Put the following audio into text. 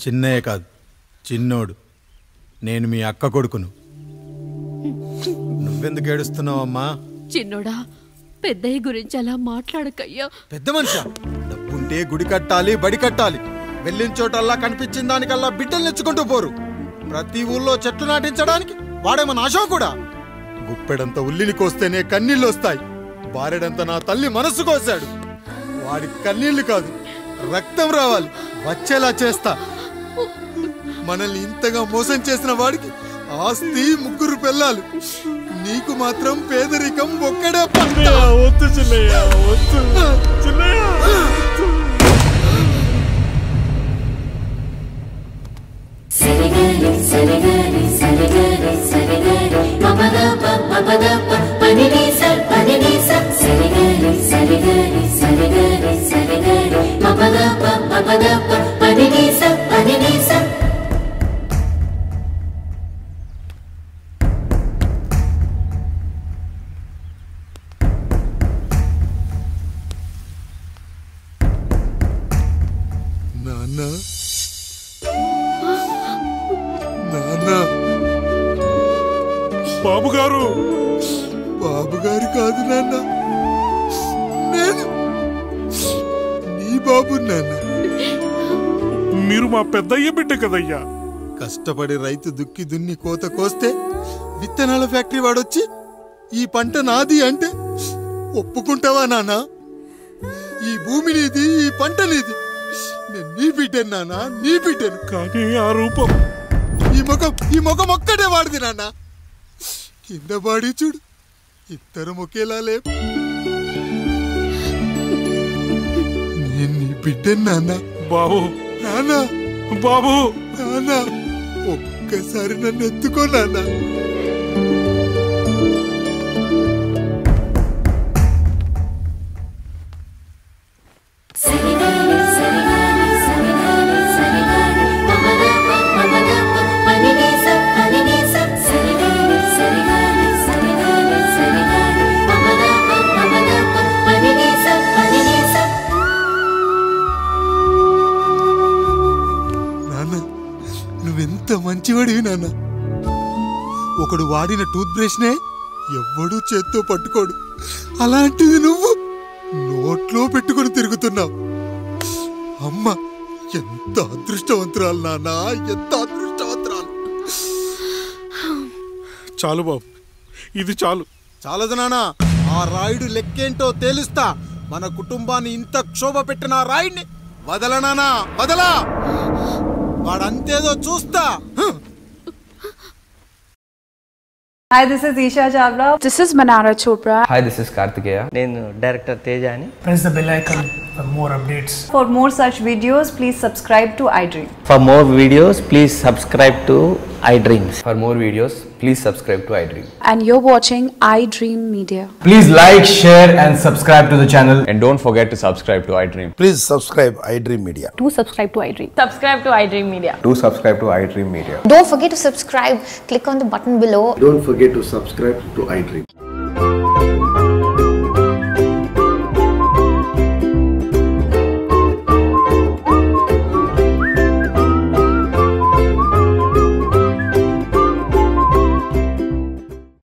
చిన్నయ్య కాదు చిన్నోడు నేను మీ అక్క కొడుకును నువ్వెందుకు ఏడుస్తున్నావమ్మా చిన్నోడా పెద్దయ్య గురించి అలా మాట్లాడకయ్యా పెద్ద మనిషి డబ్బుంటే గుడి కట్టాలి బడి కట్టాలి వెళ్ళిన చోటల్లా కనిపించిన దానికల్లా బిడ్డలు నెచ్చుకుంటూ పోరు ప్రతి ఊళ్ళో చెట్లు నాటించడానికి వాడేమో ఆశో కూడా గుప్పెడంత ఉల్లిని కోస్తేనే కన్నీళ్ళు వస్తాయి బారెడంత నా తల్లి మనస్సు కోసాడు వాడి కన్నీళ్లు కాదు రక్తం రావాలి వచ్చేలా చేస్తా మనల్ని ఇంతగా మోసం చేసిన వాడికి ఆస్తి ముగ్గురు పిల్లలు నీకు మాత్రం పేదరికం ఒక్కడే పంట వద్దు చిన్నయ్య వద్దు చిన్నయ్య సరిగరి సరిగరి సరిగరి సరిగరి మపదప మపదప పనినిస పనినిస సరిగరి సరిగరి సరిగరి సరిగరి మపదప మపదప పనినిస పనినిస నాన్న నాన్న బాబు గారు బాబు గారు కాదు నాన్న నేను నీ బాబు నాన్న మీరు మా పెద్దయ్య బిడ్డ కదయ్యా కష్టపడి రైతు దుక్కి దున్ని కోత కోస్తే విత్తనాల ఫ్యాక్టరీ వాడొచ్చి ఈ పంట నాది అంటే ఒప్పుకుంటావా నాన్న ఈ భూమి నీది ఈ పంట నీది నేను నీ బిడ్డను నాన్న నీ బిడ్డను కానీ ఆ రూపం ఈ ముఖం ఈ ముఖం ఒక్కడే వాడిది నాన్న కింద బాడి చూడు ఇద్దరం ఒకేలా లేవు నేను నీ బిడ్డను నాన్న బాబు నాన్న బాబు నాన్న ఒక్కసారి నన్ను ఎత్తుకో నాన్న సరిగరి సరిగరి సరిగరి సరిగరి మపదప మపదప పనినిస పనినిస సరిగరి సరిగరి సరిగరి సరిగరి మపదప మపదప పనినిస పనినిస నాన్న నువ్వెంత మంచివాడివి నాన్న ఒకడు వాడిన టూత్ బ్రష్నే ఎవ్వడూ చేత్తో పట్టుకోడు అలాంటిది నువ్వు నోట్లో పెట్టుకొని తిరుగుతున్నావు అమ్మ ఎంత అదృష్టవంతురాలు నాన్న ఎంత అదృష్టవంతురాలు చాలు బాబు ఇది చాలు చాలదు నానా ఆ రాయుడు లెక్కేంటో తేలుస్తా మన కుటుంబాన్ని ఇంత క్షోభ పెట్టిన ఆ రాయుడిని వదలనానా వదలా వాడంతేదో చూస్తా హ్. Hi, this is Isha Chavla. This is Manara Chopra. Hi this is Karthikeya నేను డైరెక్టర్ తేజ అని press the bell icon for more updates. For more such videos, please subscribe to iDream. For more videos please subscribe to iDreams for more videos please subscribe to iDream And you're watching iDream Media. Please like, share, and subscribe to the channel. And don't forget to subscribe to iDream Please subscribe iDream Media. Do subscribe to iDream. Subscribe to iDream Media. To subscribe to iDream Media Don't forget to subscribe. Click on the button below Don't forget to subscribe to iDream.